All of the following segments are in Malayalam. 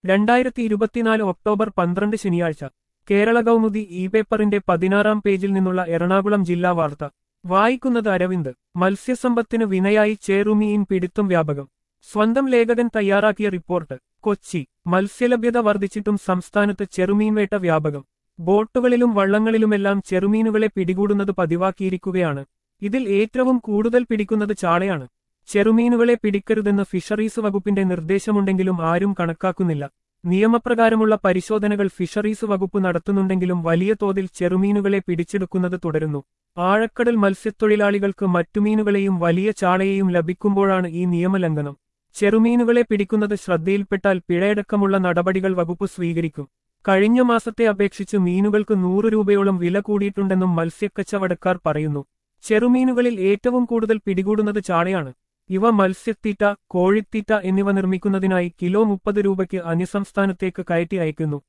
രണ്ടായിരത്തി ഇരുപത്തിനാല് ഒക്ടോബർ പന്ത്രണ്ട് ശനിയാഴ്ച കേരള കൗമുദി ഇ പേപ്പറിന്റെ പതിനാറാം പേജിൽ നിന്നുള്ള എറണാകുളം ജില്ലാ വാർത്ത വായിക്കുന്നത് അരവിന്ദ് മത്സ്യസമ്പത്തിന് വിനയായി ചേറുമീൻ പിടുത്തം വ്യാപകം സ്വന്തം ലേഖകൻ തയ്യാറാക്കിയ റിപ്പോർട്ട് കൊച്ചി മത്സ്യലഭ്യത വർദ്ധിച്ചിട്ടും സംസ്ഥാനത്ത് ചെറുമീൻ വേട്ട വ്യാപകം ബോട്ടുകളിലും വള്ളങ്ങളിലുമെല്ലാം ചെറുമീനുകളെ പിടികൂടുന്നത് പതിവാക്കിയിരിക്കുകയാണ് ഇതിൽ ഏറ്റവും കൂടുതൽ പിടിക്കുന്നത് ചാളയാണ് ചെറുമീനുകളെ പിടിക്കരുതെന്ന് ഫിഷറീസ് വകുപ്പിന്റെ നിർദ്ദേശമുണ്ടെങ്കിലും ആരും കണക്കാക്കുന്നില്ല നിയമപ്രകാരമുള്ള പരിശോധനകൾ ഫിഷറീസ് വകുപ്പ് നടത്തുന്നുണ്ടെങ്കിലും വലിയ തോതിൽ ചെറുമീനുകളെ പിടിച്ചെടുക്കുന്നത് തുടരുന്നു ആഴക്കടൽ മത്സ്യത്തൊഴിലാളികൾക്ക് മറ്റു മീനുകളെയും വലിയ ചാളയെയും ലഭിക്കുമ്പോഴാണ് ഈ നിയമലംഘനം ചെറുമീനുകളെ പിടിക്കുന്നത് ശ്രദ്ധയിൽപ്പെട്ടാൽ പിഴയടക്കമുള്ള നടപടികൾ വകുപ്പ് സ്വീകരിക്കും കഴിഞ്ഞ മാസത്തെ അപേക്ഷിച്ച് മീനുകൾക്ക് നൂറ് രൂപയോളം വില കൂടിയിട്ടുണ്ടെന്നും മത്സ്യക്കച്ചവടക്കാർ പറയുന്നു ചെറുമീനുകളിൽ ഏറ്റവും കൂടുതൽ പിടികൂടുന്നത് ചാളയാണ് ഇവ മത്സ്യത്തീറ്റ കോഴിത്തീറ്റ എന്നിവ നിർമ്മിക്കുന്നതിനായി കിലോ മുപ്പത് രൂപയ്ക്ക് അന്യസംസ്ഥാനത്തേക്ക് കയറ്റി അയക്കുന്നു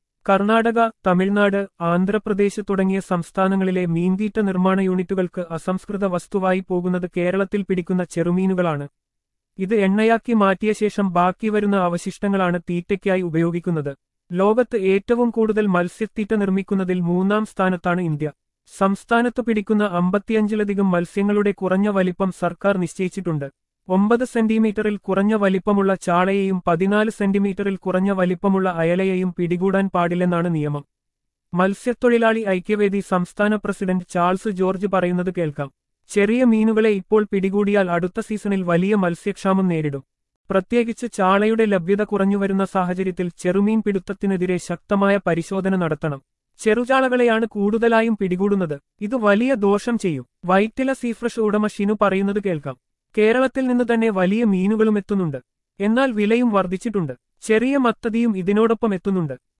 കർണാടക തമിഴ്നാട് ആന്ധ്രാപ്രദേശ് തുടങ്ങിയ സംസ്ഥാനങ്ങളിലെ മീൻതീറ്റ നിർമ്മാണ യൂണിറ്റുകൾക്ക് അസംസ്കൃത വസ്തുവായി പോകുന്നത് കേരളത്തിൽ പിടിക്കുന്ന ചെറുമീനുകളാണ് ഇത് എണ്ണയാക്കി മാറ്റിയ ശേഷം ബാക്കി വരുന്ന അവശിഷ്ടങ്ങളാണ് തീറ്റയ്ക്കായി ഉപയോഗിക്കുന്നത് ലോകത്ത് ഏറ്റവും കൂടുതൽ മത്സ്യത്തീറ്റ നിർമ്മിക്കുന്നതിൽ മൂന്നാം സ്ഥാനത്താണ് ഇന്ത്യ സംസ്ഥാനത്ത് പിടിക്കുന്ന അമ്പത്തിയഞ്ചിലധികം മത്സ്യങ്ങളുടെ കുറഞ്ഞ വലിപ്പം സർക്കാർ നിശ്ചയിച്ചിട്ടുണ്ട് ഒമ്പത് സെന്റിമീറ്ററിൽ കുറഞ്ഞ വലിപ്പമുള്ള ചാളയെയും പതിനാല് സെന്റിമീറ്ററിൽ കുറഞ്ഞ വലിപ്പമുള്ള അയലയെയും പിടികൂടാൻ പാടില്ലെന്നാണ് നിയമം മത്സ്യത്തൊഴിലാളി ഐക്യവേദി സംസ്ഥാന പ്രസിഡന്റ് ചാൾസ് ജോർജ് പറയുന്നത് കേൾക്കാം ചെറിയ മീനുകളെ ഇപ്പോൾ പിടികൂടിയാൽ അടുത്ത സീസണിൽ വലിയ മത്സ്യക്ഷാമം നേരിടും പ്രത്യേകിച്ച് ചാളയുടെ ലഭ്യത കുറഞ്ഞുവരുന്ന സാഹചര്യത്തിൽ ചെറുമീൻ പിടുത്തത്തിനെതിരെ ശക്തമായ പരിശോധന നടത്തണം ചെറുചാളകളെയാണ് കൂടുതലായും പിടികൂടുന്നത് ഇത് വലിയ ദോഷം ചെയ്യും വൈറ്റില സീഫ്രഷ് ഉടമ ഷിനു പറയുന്നത് കേൾക്കാം കേരളത്തിൽ നിന്ന് തന്നെ വലിയ മീനുകളും എത്തുന്നുണ്ട് എന്നാൽ വിലയും വർദ്ധിച്ചിട്ടുണ്ട് ചെറിയ മത്തതിയും ഇതിനോടൊപ്പം എത്തുന്നുണ്ട്